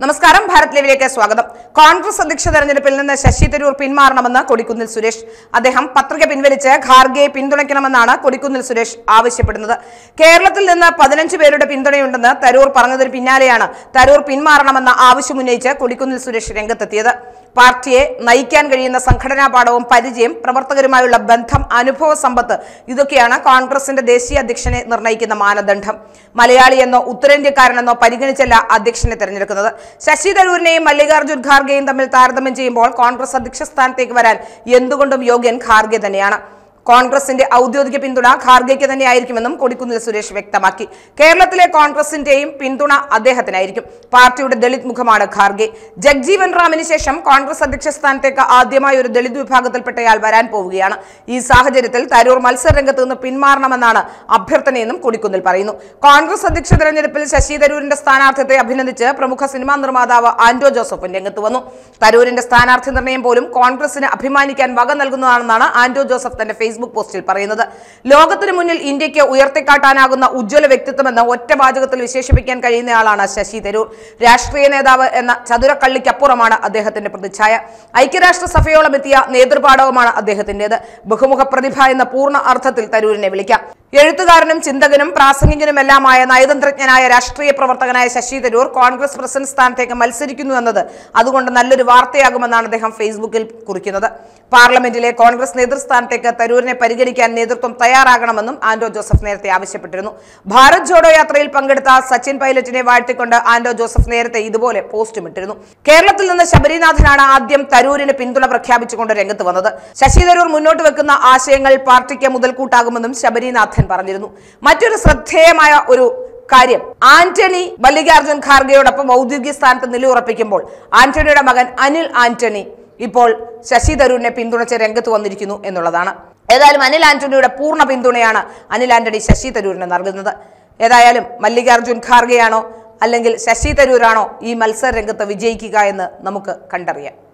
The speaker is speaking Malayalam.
നമസ്കാരം ഭാരത് ലൈവിലേക്ക് സ്വാഗതം കോൺഗ്രസ് അധ്യക്ഷ തെരഞ്ഞെടുപ്പിൽ നിന്ന് ശശി തരൂർ പിന്മാറണമെന്ന് കൊടിക്കുന്നിൽ സുരേഷ് അദ്ദേഹം പത്രിക പിൻവലിച്ച് ഖാർഗെയെ പിന്തുണയ്ക്കണമെന്നാണ് കൊടിക്കുന്നിൽ സുരേഷ് ആവശ്യപ്പെടുന്നത് കേരളത്തിൽ നിന്ന് പതിനഞ്ച് പേരുടെ പിന്തുണയുണ്ടെന്ന് തരൂർ പറഞ്ഞതിന് പിന്നാലെയാണ് തരൂർ പിന്മാറണമെന്ന ആവശ്യമുന്നയിച്ച് കൊടിക്കുന്നിൽ സുരേഷ് രംഗത്തെത്തിയത് പാർട്ടിയെ നയിക്കാൻ കഴിയുന്ന സംഘടനാ പാഠവും പരിചയം പ്രവർത്തകരുമായുള്ള ബന്ധം അനുഭവ സമ്പത്ത് ഇതൊക്കെയാണ് കോൺഗ്രസിന്റെ ദേശീയ അധ്യക്ഷനെ നിർണ്ണയിക്കുന്ന മാനദണ്ഡം മലയാളിയെന്നോ ഉത്തരേന്ത്യക്കാരനെന്നോ പരിഗണിച്ചല്ല അധ്യക്ഷനെ തെരഞ്ഞെടുക്കുന്നത് ശശി തരൂരിനെയും മല്ലികാർജ്ജുൻ ഖാർഗെയും തമ്മിൽ താരതമ്യം ചെയ്യുമ്പോൾ കോൺഗ്രസ് അധ്യക്ഷ സ്ഥാനത്തേക്ക് വരാൻ എന്തുകൊണ്ടും യോഗ്യൻ ഖാർഗെ തന്നെയാണ് കോൺഗ്രസിന്റെ ഔദ്യോഗിക പിന്തുണ ഖാർഗെക്ക് തന്നെയായിരിക്കുമെന്നും കൊടിക്കുന്നിൽ സുരേഷ് വ്യക്തമാക്കി കേരളത്തിലെ കോൺഗ്രസിന്റെയും പിന്തുണ അദ്ദേഹത്തിനായിരിക്കും പാർട്ടിയുടെ ദളിത് മുഖമാണ് ഖാർഗെ ജഗ്ജീവൻ റാമിന് ശേഷം കോൺഗ്രസ് അധ്യക്ഷ സ്ഥാനത്തേക്ക് ആദ്യമായി ഒരു ദളിത് വിഭാഗത്തിൽപ്പെട്ടയാൾ വരാൻ പോവുകയാണ് ഈ സാഹചര്യത്തിൽ തരൂർ മത്സര രംഗത്ത് നിന്ന് പിന്മാറണമെന്നാണ് അഭ്യർത്ഥനയെന്നും കൊടിക്കുന്നിൽ പറയുന്നു കോൺഗ്രസ് അധ്യക്ഷ തെരഞ്ഞെടുപ്പിൽ ശശി തരൂരിന്റെ സ്ഥാനാർത്ഥിത്വത്തെ അഭിനന്ദിച്ച് പ്രമുഖ സിനിമാ നിർമ്മാതാവ് ആന്റോ ജോസഫും രംഗത്ത് വന്നു തരൂരിന്റെ സ്ഥാനാർത്ഥി നിർണയം പോലും കോൺഗ്രസിന് അഭിമാനിക്കാൻ വക നൽകുന്നതാണെന്നാണ് ആന്റോ ജോസഫ് തന്റെ ഫേസ്ബുക്ക് പോസ്റ്റിൽ പറയുന്നത് ലോകത്തിന് മുന്നിൽ ഇന്ത്യക്ക് ഉയർത്തിക്കാട്ടാനാകുന്ന ഉജ്ജ്വല വ്യക്തിത്വമെന്ന് ഒറ്റ വാചകത്തിൽ വിശേഷിപ്പിക്കാൻ കഴിയുന്നയാളാണ് ശശി തരൂർ രാഷ്ട്രീയ നേതാവ് എന്ന ചതുരക്കള്ളിക്കപ്പുറമാണ് അദ്ദേഹത്തിന്റെ പ്രതിച്ഛായ ഐക്യരാഷ്ട്ര സഭയോളം എത്തിയ നേതൃപാഠവുമാണ് അദ്ദേഹത്തിന്റേത് ബഹുമുഖ പ്രതിഭ എന്ന പൂർണ്ണ അർത്ഥത്തിൽ തരൂരിനെ വിളിക്കാം എഴുത്തുകാരനും ചിന്തകനും പ്രാസംഗികനുമെല്ലാമായ നയതന്ത്രജ്ഞനായ രാഷ്ട്രീയ പ്രവർത്തകനായ ശശി തരൂർ കോൺഗ്രസ് പ്രസിഡന്റ് സ്ഥാനത്തേക്ക് മത്സരിക്കുന്നു എന്നത് അതുകൊണ്ട് നല്ലൊരു വാർത്തയാകുമെന്നാണ് അദ്ദേഹം ഫേസ്ബുക്കിൽ കുറിക്കുന്നത് പാർലമെന്റിലെ കോൺഗ്രസ് നേതൃസ്ഥാനത്തേക്ക് തരൂരിനെ പരിഗണിക്കാൻ നേതൃത്വം തയ്യാറാകണമെന്നും ആന്റോ ജോസഫ് നേരത്തെ ആവശ്യപ്പെട്ടിരുന്നു ഭാരത് ജോഡോ യാത്രയിൽ പങ്കെടുത്ത സച്ചിൻ പൈലറ്റിനെ വാഴ്ത്തിക്കൊണ്ട് ആന്റോ ജോസഫ് നേരത്തെ ഇതുപോലെ പോസ്റ്റും ഇട്ടിരുന്നു കേരളത്തിൽ നിന്ന് ശബരിനാഥനാണ് ആദ്യം തരൂരിന് പിന്തുണ പ്രഖ്യാപിച്ചുകൊണ്ട് രംഗത്ത് വന്നത് ശശി തരൂർ മുന്നോട്ട് വെക്കുന്ന ആശയങ്ങൾ പാർട്ടിക്ക് മുതൽക്കൂട്ടാകുമെന്നും ശബരിനാഥൻ പറഞ്ഞിരുന്നു മറ്റൊരു ശ്രദ്ധേയമായ ഒരു കാര്യം ആന്റണി മല്ലികാർജുൻ ഖാർഗെയോടൊപ്പം ഔദ്യോഗിക സ്ഥാനത്ത് നിലയുറപ്പിക്കുമ്പോൾ ആന്റണിയുടെ മകൻ അനിൽ ആന്റണി ഇപ്പോൾ ശശി തരൂരിനെ പിന്തുണച്ച് രംഗത്ത് വന്നിരിക്കുന്നു എന്നുള്ളതാണ് ഏതായാലും അനിൽ ആന്റണിയുടെ പൂർണ്ണ പിന്തുണയാണ് അനിൽ ആന്റണി ശശി തരൂരിന് നൽകുന്നത് ഏതായാലും മല്ലികാർജുൻ ഖാർഗെയാണോ അല്ലെങ്കിൽ ശശി തരൂരാണോ ഈ മത്സര രംഗത്ത് വിജയിക്കുക എന്ന് നമുക്ക് കണ്ടറിയാം